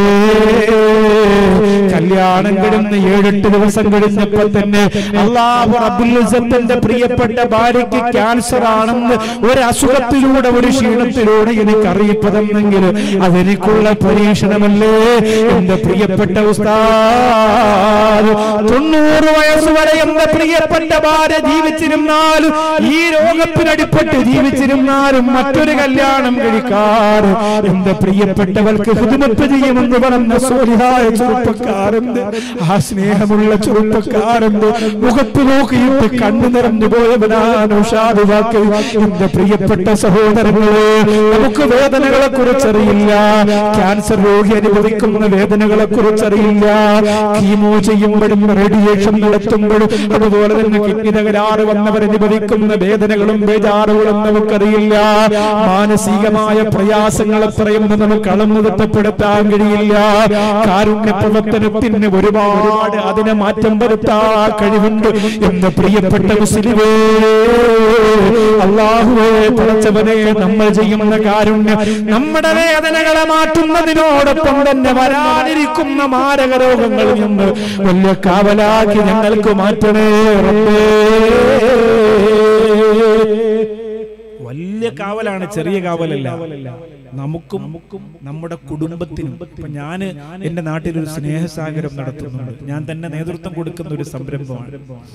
കല്യാണം കഴിഞ്ഞ് ഏഴെട്ട് ദിവസം കഴിഞ്ഞപ്പോ തന്നെ അള്ളാഹു റബ്ബുൽ ഇസ്സത്തിന്റെ പ്രിയപ്പെട്ട ഭാര്യയ്ക്ക് ക്യാൻസർ ആണെന്ന് ഒരു അസുഖത്തിലൂടെ ഒരു ക്ഷീണത്തിലൂടെ എനിക്ക് അറിയിപ്പ് തന്നെങ്കിൽ അതെനിക്കുള്ള പരീക്ഷണമല്ലേ എന്റെ പ്രിയപ്പെട്ട ഉസ്താദ് തൊണ്ണൂറ് വയസ്സ് വരെ എന്റെ പ്രിയപ്പെട്ട ഭാര്യ ജീവിച്ചിരുന്നാലും ഈ രോഗത്തിനടിപ്പെട്ട് ജീവിച്ചിരുന്നാലും മറ്റൊരു കല്യാണം കഴിക്കാറ് എന്റെ പ്രിയപ്പെട്ടവൾക്ക് ഹിദമത്ത് ചെയ്യുമെന്ന് പറഞ്ഞ സോലിഹായ ചെറുപ്പക്കാരന്റെ ആ സ്നേഹമുള്ള ചെറുപ്പക്കാരന്റെ മുഖത്ത് നോക്കിയിട്ട് കണ്ണു നിറഞ്ഞു പോയവനാണ് ഉഷാദുവാക്ക് എന്റെ പ്രിയപ്പെട്ട സഹോദരങ്ങളെ നമുക്ക് വേദനകളെ കുറിച്ചറിയില്ല ക്യാൻസർ രോഗി അനുഭവിക്കുന്ന വേദനകളെ കുറിച്ചറിയില്ല കീമോ ചെയ്യുമ്പോഴും റേഡിയേഷൻ നടത്തുമ്പോഴും അതുപോലെ തന്നെ കിഡ്നി തകരാറ് വന്നവർ അനുഭവിക്കുന്ന വേദനകളും ബേജാറുകളും നമുക്കറിയില്ല മാനസികമായ പ്രയാസങ്ങൾ എത്രയെന്ന് നമുക്ക് അളന്നു തിട്ടപ്പെടുത്താൻ കഴിയില്ല കാരുണ്യ പ്രവർത്തനത്തിന് ഒരുപാട് അതിനെ മാറ്റം വരുത്താൻ കഴിവുണ്ട് എന്ന് പ്രിയപ്പെട്ട മുസ്ലിമേ അള്ളാഹുവേ പടച്ചവനെ നമ്മൾ ചെയ്യുന്ന കാരുണ്യം നമ്മുടെ വേദനകളെ മാറ്റുന്നതിനോടൊപ്പം തന്നെ വരാനിരിക്കുന്ന മാരക രോഗങ്ങളിൽ നിന്ന് വലിയ കാവലാക്കി ഞങ്ങൾക്ക് മാറ്റണേ റബ്ബേ വലിയ കാവലാണ് ചെറിയ കാവലല്ല നമുക്കും നമ്മുടെ കുടുംബത്തിനും ഇപ്പൊ ഞാന് എന്റെ നാട്ടിൽ ഒരു സ്നേഹസാഗരം നടത്തുന്നുണ്ട് ഞാൻ തന്നെ നേതൃത്വം കൊടുക്കുന്ന ഒരു സംരംഭമാണ്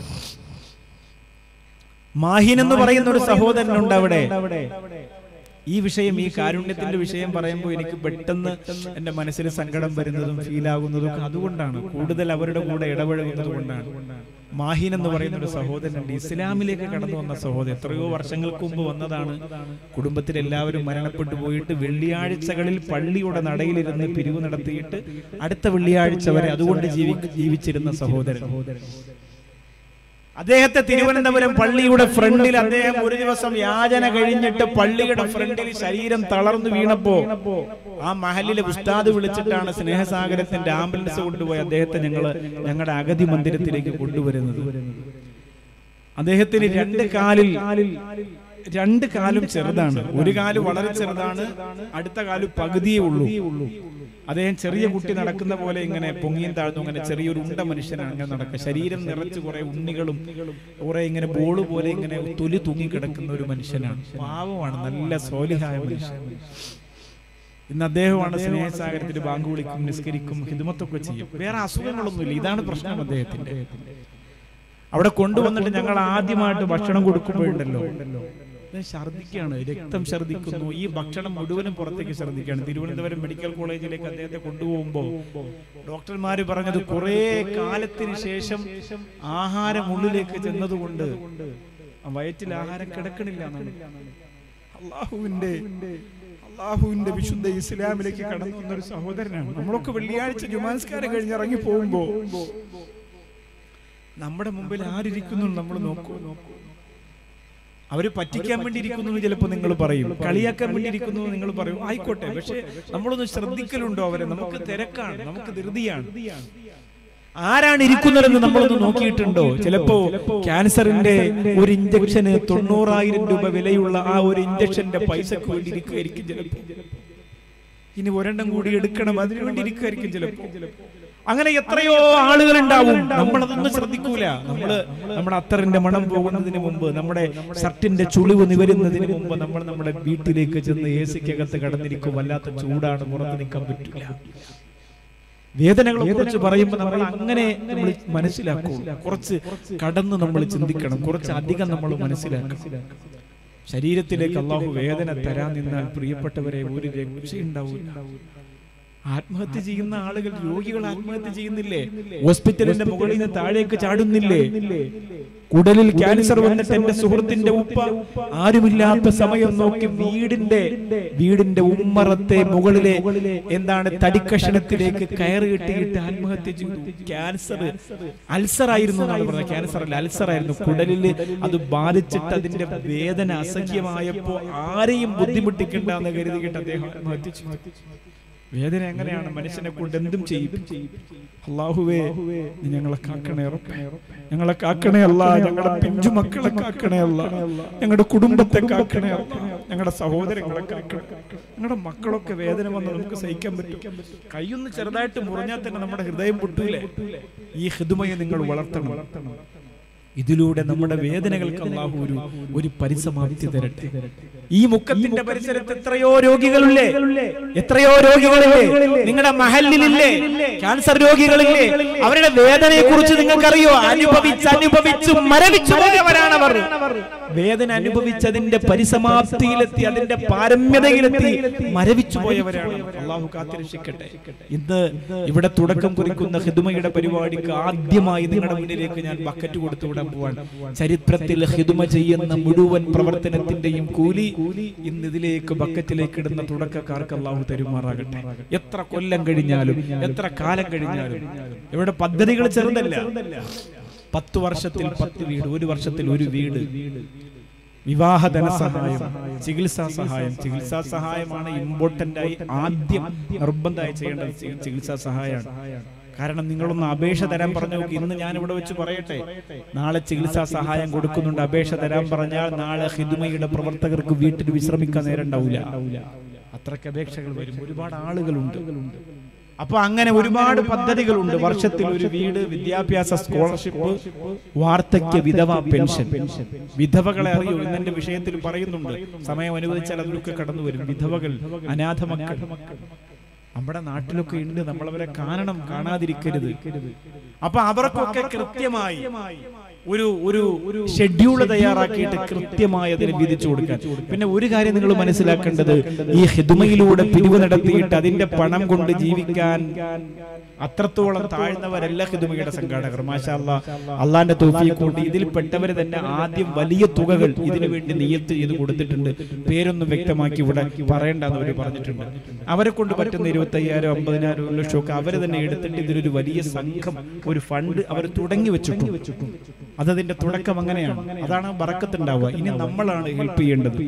മാഹിൻ എന്ന് പറയുന്ന ഒരു സഹോദരനുണ്ട് അവിടെ ഈ വിഷയം ഈ കാരുണ്യത്തിന്റെ വിഷയം പറയുമ്പോൾ എനിക്ക് പെട്ടെന്ന് എന്റെ മനസ്സിൽ സങ്കടം വരുന്നതും ഫീൽ ആകുന്നതും ഒക്കെ അതുകൊണ്ടാണ് കൂടുതൽ അവരുടെ കൂടെ ഇടപഴകുന്നത് കൊണ്ടാണ് മാഹിൻ എന്ന് പറയുന്ന ഒരു സഹോദരനുണ്ട് ഇസ്ലാമിലേക്ക് കടന്നു വന്ന സഹോദരൻ എത്രയോ വർഷങ്ങൾക്ക് മുമ്പ് വന്നതാണ് കുടുംബത്തിൽ എല്ലാവരും മരണപ്പെട്ടു പോയിട്ട് വെള്ളിയാഴ്ചകളിൽ പള്ളിയുടെ നടയിലിരുന്ന് പിരിവ് നടത്തിയിട്ട് അടുത്ത വെള്ളിയാഴ്ച വരെ അതുകൊണ്ട് ജീവി ജീവിച്ചിരുന്ന സഹോദരൻ അദ്ദേഹത്തെ തിരുവനന്തപുരം പള്ളിയുടെ ഫ്രണ്ടിൽ അദ്ദേഹം ഒരു ദിവസം യാചന കഴിഞ്ഞിട്ട് പള്ളിയുടെ ഫ്രണ്ടിൽ ശരീരം തളർന്നു വീണപ്പോ ആ മഹലിലെ ഉസ്താദ് വിളിച്ചിട്ടാണ് സ്നേഹസാഗരത്തിന്റെ ആംബുലൻസ് കൊണ്ടുപോയി അദ്ദേഹത്തെ ഞങ്ങള് ഞങ്ങളുടെ അഗതി മന്ദിരത്തിലേക്ക് കൊണ്ടുവരുന്നത് അദ്ദേഹത്തിന് രണ്ട് കാലിൽ രണ്ട് കാലും ചെറുതാണ് ഒരു കാല് വളരെ ചെറുതാണ് അടുത്ത കാല് പകുതിയേ ഉള്ളൂ അദ്ദേഹം ചെറിയ കുട്ടി നടക്കുന്ന പോലെ ഇങ്ങനെ പൊങ്ങിയും താഴ്ന്നു അങ്ങനെ ചെറിയൊരു ഉണ്ട മനുഷ്യനാണ് അങ്ങനെ നടക്കുക ശരീരം നിറച്ച് കുറെ ഉണ്ണികളും കുറെ ഇങ്ങനെ ബോള് പോലെ ഇങ്ങനെ തൊലി തൂങ്ങി കിടക്കുന്ന ഒരു മനുഷ്യനാണ് പാവമാണ് നല്ല സോലിഹായ മനുഷ്യൻ ഇന്ന് അദ്ദേഹമാണ് സ്നേഹസാഗരത്തിൽ ബാങ്ക് വിളിക്കും നിസ്കരിക്കും ഹിദമത്തൊക്കെ ചെയ്യും വേറെ അസുഖങ്ങളൊന്നുമില്ല ഇതാണ് പ്രശ്നം അദ്ദേഹത്തിന്റെ അവിടെ കൊണ്ടുവന്നിട്ട് ഞങ്ങൾ ആദ്യമായിട്ട് ഭക്ഷണം കൊടുക്കുമ്പോഴുണ്ടല്ലോ ഇത് ഛർദിക്കുകയാണ് രക്തം ഛർദിക്കുന്നു ഈ ഭക്ഷണം മുഴുവനും പുറത്തേക്ക് ഛർദിക്കുകയാണ് തിരുവനന്തപുരം മെഡിക്കൽ കോളേജിലേക്ക് അദ്ദേഹത്തെ കൊണ്ടുപോകുമ്പോൾ ഡോക്ടർമാര് പറഞ്ഞത് കുറെ കാലത്തിന് ശേഷം ആഹാരം ഉള്ളിലേക്ക് ചെന്നതുകൊണ്ട് ആ വയറ്റിൽ ആഹാരം കിടക്കണില്ല എന്നാണ് അള്ളാഹുവിന്റെ അള്ളാഹുവിന്റെ വിശുദ്ധ ഇസ്ലാമിലേക്ക് കടന്നു വന്ന ഒരു സഹോദരനാണ് നമ്മളൊക്കെ വെള്ളിയാഴ്ച ജുമാൻസ്കാരം കഴിഞ്ഞ് ഇറങ്ങി പോകുമ്പോ നമ്മുടെ മുമ്പിൽ ആരിയ്ക്കുന്നു നമ്മൾ നോക്കൂ നോക്കൂ അവര് പറ്റിക്കാൻ വേണ്ടി ഇരിക്കുന്നു എന്ന് ചിലപ്പോൾ നിങ്ങൾ പറയും കളിയാക്കാൻ വേണ്ടി ഇരിക്കുന്നു എന്ന് നിങ്ങൾ പറയും ആയിക്കോട്ടെ പക്ഷെ നമ്മളൊന്ന് ശ്രദ്ധിക്കലുണ്ടോ അവരെ നമുക്ക് തിരക്കാണ് നമുക്ക് ധൃതിയാണ് ആരാണ് ഇരിക്കുന്നതെന്ന് നമ്മളൊന്ന് നോക്കിയിട്ടുണ്ടോ ചിലപ്പോ ക്യാൻസറിന്റെ ഒരു ഇഞ്ചക്ഷന് തൊണ്ണൂറായിരം രൂപ വിലയുള്ള ആ ഒരു ഇഞ്ചക്ഷന്റെ പൈസക്ക് വേണ്ടി ഇരിക്കുമായിരിക്കും ചിലപ്പോ ഇനി ഒരെണ്ണം കൂടി എടുക്കണം അതിനു വേണ്ടി ഇരിക്കുമായിരിക്കും ചിലപ്പോ അങ്ങനെ എത്രയോ ആളുകൾ ഉണ്ടാവും നമ്മളതൊന്നും ശ്രദ്ധിക്കൂല നമ്മള് നമ്മുടെ അത്തറിന്റെ മണം പോകുന്നതിന് മുമ്പ് നമ്മുടെ ഷർട്ടിന്റെ ചുളിവ് നിവരുന്നതിന് മുമ്പ് നമ്മൾ നമ്മുടെ വീട്ടിലേക്ക് ചെന്ന് എ സിക്കകത്ത് കടന്നിരിക്കും വല്ലാത്ത ചൂടാണ് പുറത്ത് നിൽക്കാൻ പറ്റില്ല വേദനകളെ കുറിച്ച് പറയുമ്പോൾ നമ്മൾ അങ്ങനെ നമ്മൾ മനസ്സിലാക്കൂ കുറച്ച് കടന്ന് നമ്മൾ ചിന്തിക്കണം കുറച്ച് അധികം നമ്മൾ മനസ്സിലാക്കണം ശരീരത്തിലേക്ക് അള്ളാഹു വേദന തരാൻ നിന്നാൽ പ്രിയപ്പെട്ടവരെ ഒരു രക്ഷയുണ്ടാവില്ല ആത്മഹത്യ ചെയ്യുന്ന ആളുകൾ രോഗികൾ ആത്മഹത്യ ചെയ്യുന്നില്ലേ ഹോസ്പിറ്റലിന്റെ മുകളിൽ നിന്ന് താഴേക്ക് ചാടുന്നില്ലേ കുടലിൽ ക്യാൻസർ വന്നിട്ട് എന്റെ സുഹൃത്തിന്റെ ഉപ്പ ആരുമില്ലാത്ത സമയം നോക്കി വീടിന്റെ വീടിന്റെ ഉമ്മറത്തെ മുകളിലെ എന്താണ് തടിക്കഷണത്തിലേക്ക് കയറി കെട്ടിയിട്ട് ആത്മഹത്യ ചെയ്തു ക്യാൻസർ അൾസർ ആയിരുന്നു എന്നാണ് പറഞ്ഞത് ക്യാൻസർ അല്ല അൾസർ ആയിരുന്നു കുടലിൽ അത് ബാധിച്ചിട്ട് അതിന്റെ വേദന അസഖ്യമായപ്പോ ആരെയും ബുദ്ധിമുട്ടിക്കണ്ടെന്ന് കരുതിയിട്ട് അദ്ദേഹം ആത്മഹത്യ ചെയ്തു വേദന എങ്ങനെയാണ് മനുഷ്യനെ കൊണ്ട് എന്തും ചെയ്യും അള്ളാഹുവേ നീ ഞങ്ങളെ കാക്കണേ റബ്ബേ. ഞങ്ങളെ കാക്കണേ അല്ല ഞങ്ങളുടെ പിഞ്ചു മക്കളെ കാക്കണേ അല്ല ഞങ്ങളുടെ കുടുംബത്തെ കാക്കണേ അല്ല ഞങ്ങളുടെ സഹോദരങ്ങളെ കാക്കണേ ഞങ്ങളുടെ മക്കളൊക്കെ വേദന വന്ന് നമുക്ക് സഹിക്കാൻ പറ്റും കൈയൊന്ന് ചെറുതായിട്ട് മുറിഞ്ഞാൽ തന്നെ നമ്മുടെ ഹൃദയം പൊട്ടൂലേ ഈ ഹിതുമയെ നിങ്ങൾ വളർത്തണം ഇതിലൂടെ നമ്മുടെ വേദനകൾക്ക് അള്ളാഹു ഒരു ഒരു പരിസമാപ്തി തരട്ടെ ഈ മുക്കത്തിന്റെ പരിസരത്ത് എത്രയോ രോഗികളില്ലേ എത്രയോ രോഗികളില്ലേ നിങ്ങളുടെ മഹലിലില്ലേ ക്യാൻസർ രോഗികളില്ലേ അവരുടെ വേദനയെ കുറിച്ച് നിങ്ങൾക്കറിയോ അനുഭവിച്ച് അനുഭവിച്ച് മരവിച്ചു പോയവരാണവർ വേദന അനുഭവിച്ചതിന്റെ പരിസമാപ്തിയിലെത്തി അതിന്റെ പാരമ്യതയിലെത്തി മരവിച്ചു പോയവരാണ് അള്ളാഹു കാത്തിരക്ഷിക്കട്ടെ ഇന്ന് ഇവിടെ തുടക്കം കുറിക്കുന്ന ഹിദുമയുടെ പരിപാടിക്ക് ആദ്യമായി നിങ്ങളുടെ മുന്നിലേക്ക് ഞാൻ ബക്കറ്റ് കൊടുത്തു വിടാൻ പോവാണ് ചരിത്രത്തിൽ ഹിദുമ ചെയ്യുന്ന മുഴുവൻ പ്രവർത്തനത്തിന്റെയും കൂലി ഇന്ന് ഇതിലേക്ക് ബക്കറ്റിലേക്ക് ഇടുന്ന തുടക്കക്കാർക്ക് അള്ളാഹു തരുമാറാകട്ടെ എത്ര കൊല്ലം കഴിഞ്ഞാലും എത്ര കാലം കഴിഞ്ഞാലും ഇവിടെ പദ്ധതികൾ ചെറുതല്ല പത്ത് വർഷത്തിൽ പത്ത് വീട് ഒരു വർഷത്തിൽ ഒരു വീട് വിവാഹ ധനസഹായം ചികിത്സാ സഹായം ചികിത്സാ സഹായമാണ് ഇമ്പോർട്ടന്റ് ആയി ആദ്യം നിർബന്ധമായി ചെയ്യേണ്ടത് ചി- ചികിത്സാ സഹായമാണ് കാരണം നിങ്ങളൊന്ന് അപേക്ഷ തരാൻ പറഞ്ഞു നോക്കി ഇന്ന് ഞാൻ ഇവിടെ വെച്ച് പറയട്ടെ നാളെ ചികിത്സാ സഹായം കൊടുക്കുന്നുണ്ട് അപേക്ഷ തരാൻ പറഞ്ഞാൽ നാളെ ഹിദുമയുടെ പ്രവർത്തകർക്ക് വീട്ടിൽ വിശ്രമിക്കാൻ നേരം ഉണ്ടാവില്ല അത്രയ്ക്ക് അപേക്ഷകൾ വരും ഒരുപാട് ആളുകളുണ്ട് അപ്പൊ അങ്ങനെ ഒരുപാട് പദ്ധതികളുണ്ട് വർഷത്തിൽ ഒരു വീട് വിദ്യാഭ്യാസ സ്കോളർഷിപ്പ് വാർദ്ധക്യ വിധവ പെൻഷൻ വിധവകളെ അറിയൂ ഇന്നെന്റെ വിഷയത്തിൽ പറയുന്നുണ്ട് സമയം അനുവദിച്ചാൽ അതിലൊക്കെ കടന്നു വരും വിധവകൾ അനാഥ മക്കൾ നമ്മുടെ നാട്ടിലൊക്കെ ഉണ്ട് നമ്മളവരെ കാണണം കാണാതിരിക്കരുത് അപ്പൊ അവർക്കൊക്കെ കൃത്യമായി ഒരു ഒരു ഒരു ഷെഡ്യൂൾ തയ്യാറാക്കിയിട്ട് കൃത്യമായി അതിന് വിധിച്ചു കൊടുക്കാൻ പിന്നെ ഒരു കാര്യം നിങ്ങൾ മനസ്സിലാക്കേണ്ടത് ഈ ഹിദുമയിലൂടെ പിരിവ് നടത്തിയിട്ട് അതിന്റെ പണം കൊണ്ട് ജീവിക്കാൻ അത്രത്തോളം താഴ്ന്നവരല്ല ഹിദുമയുടെ സംഘാടകർ മാഷാ അല്ലാ അള്ളാന്റെ തോഫിയെ കൊണ്ട് ഇതിൽ പെട്ടവര് തന്നെ ആദ്യം വലിയ തുകകൾ ഇതിനു വേണ്ടി നിയത്ത് ചെയ്ത് കൊടുത്തിട്ടുണ്ട് പേരൊന്നും വ്യക്തമാക്കി ഇവിടെ പറയേണ്ടെന്ന് അവർ പറഞ്ഞിട്ടുണ്ട് അവരെ കൊണ്ട് പറ്റുന്ന ഇരുപത്തി അയ്യായിരം അമ്പതിനായിരം ഒരു ലക്ഷം ഒക്കെ അവര് തന്നെ എടുത്തിട്ട് ഇതിലൊരു വലിയ സംഘം ഒരു ഫണ്ട് അവർ തുടങ്ങി വെച്ചിട്ടുണ്ട് അതതിന്റെ തുടക്കം അങ്ങനെയാണ് അതാണ് ബറക്കത്തുണ്ടാവുക ഇനി നമ്മളാണ് ഹെൽപ്പ് ചെയ്യേണ്ടത്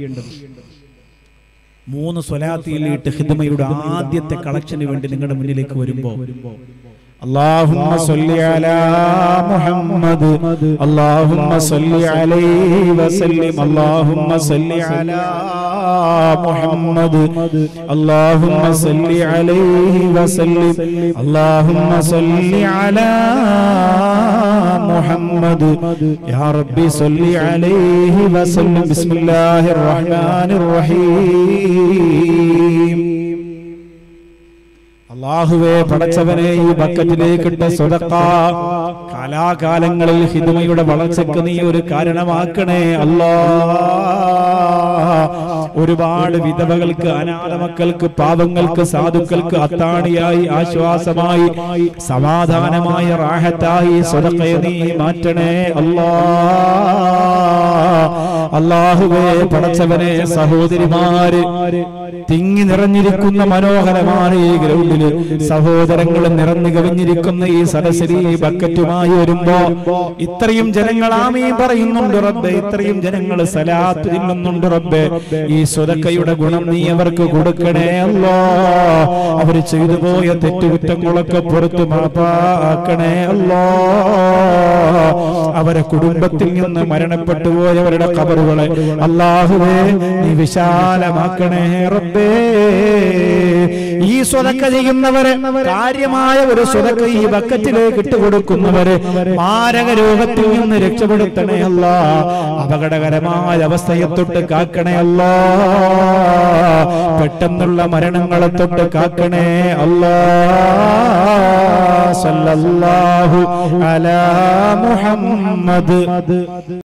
മൂന്ന് സ്വലാത്തിയിലിട്ട് ഹിദമയുടെ ആദ്യത്തെ കളക്ഷന് വേണ്ടി നിങ്ങളുടെ മുന്നിലേക്ക് വരുമ്പോ اللهم صل على محمد اللهم صل عليه وسلم اللهم صل على محمد اللهم صل عليه وسلم اللهم صل على محمد يا ربي صل عليه وسلم بسم الله الرحمن الرحيم അള്ളാഹുവേ പടച്ചവനെ ഈ ബക്കറ്റിലേക്കിട്ട സ്വതക്ക കാലാകാലങ്ങളിൽ ഹിദുമയുടെ വളർച്ചയ്ക്ക് നീ ഒരു കാരണമാക്കണേ അല്ലാ ഒരുപാട് വിധവകൾക്ക് അനാഥ മക്കൾക്ക് പാവങ്ങൾക്ക് സാധുക്കൾക്ക് അത്താണിയായി ആശ്വാസമായി സമാധാനമായ റാഹത്തായി സ്വതക്കയെ നീ മാറ്റണേ അല്ലാ അള്ളാഹുവേ പടച്ചവനെ സഹോദരിമാര് തിങ്ങി നിറഞ്ഞിരിക്കുന്ന മനോഹരമാണ് ഈ ഗ്രൗണ്ടില് സഹോദരങ്ങൾ നിറഞ്ഞു കവിഞ്ഞിരിക്കുന്ന ഈ സദസ്സിൽ ഈ ബക്കറ്റുമായി വരുമ്പോ ഇത്രയും ജനങ്ങൾ ആമീ പറയുന്നുണ്ട് റബ്ബെ ഇത്രയും ജനങ്ങൾ സലാത്ത് തിന്നുന്നുണ്ട് റബ്ബെ ഈ സ്വതക്കയുടെ ഗുണം നീ അവർക്ക് കൊടുക്കണേ അല്ലോ അവര് ചെയ്തു പോയ തെറ്റുകുറ്റങ്ങളൊക്കെ പുറത്തു മാപ്പാക്കണേ അല്ലോ അവരെ കുടുംബത്തിൽ നിന്ന് മരണപ്പെട്ടു പോയവരുടെ കബറുകളെ അള്ളാഹുവേ നീ വിശാലമാക്കണേ റബ്ബേ ഈ സ്വതക്ക ചെയ്യുന്നവരെ കാര്യമായ ഒരു സ്വതക്ക ഈ ബക്കറ്റിലേക്ക് ഇട്ടുകൊടുക്കുന്നവരെ മാരക രോഗത്തിൽ നിന്ന് രക്ഷപ്പെടുത്തണേ അല്ല അപകടകരമായ അവസ്ഥയെ തൊട്ട് കാക്കണേ അല്ല പെട്ടെന്നുള്ള മരണങ്ങളെ തൊട്ട് കാക്കണേ അല്ലാ സല്ലല്ലാഹു അലാ മുഹമ്മദ്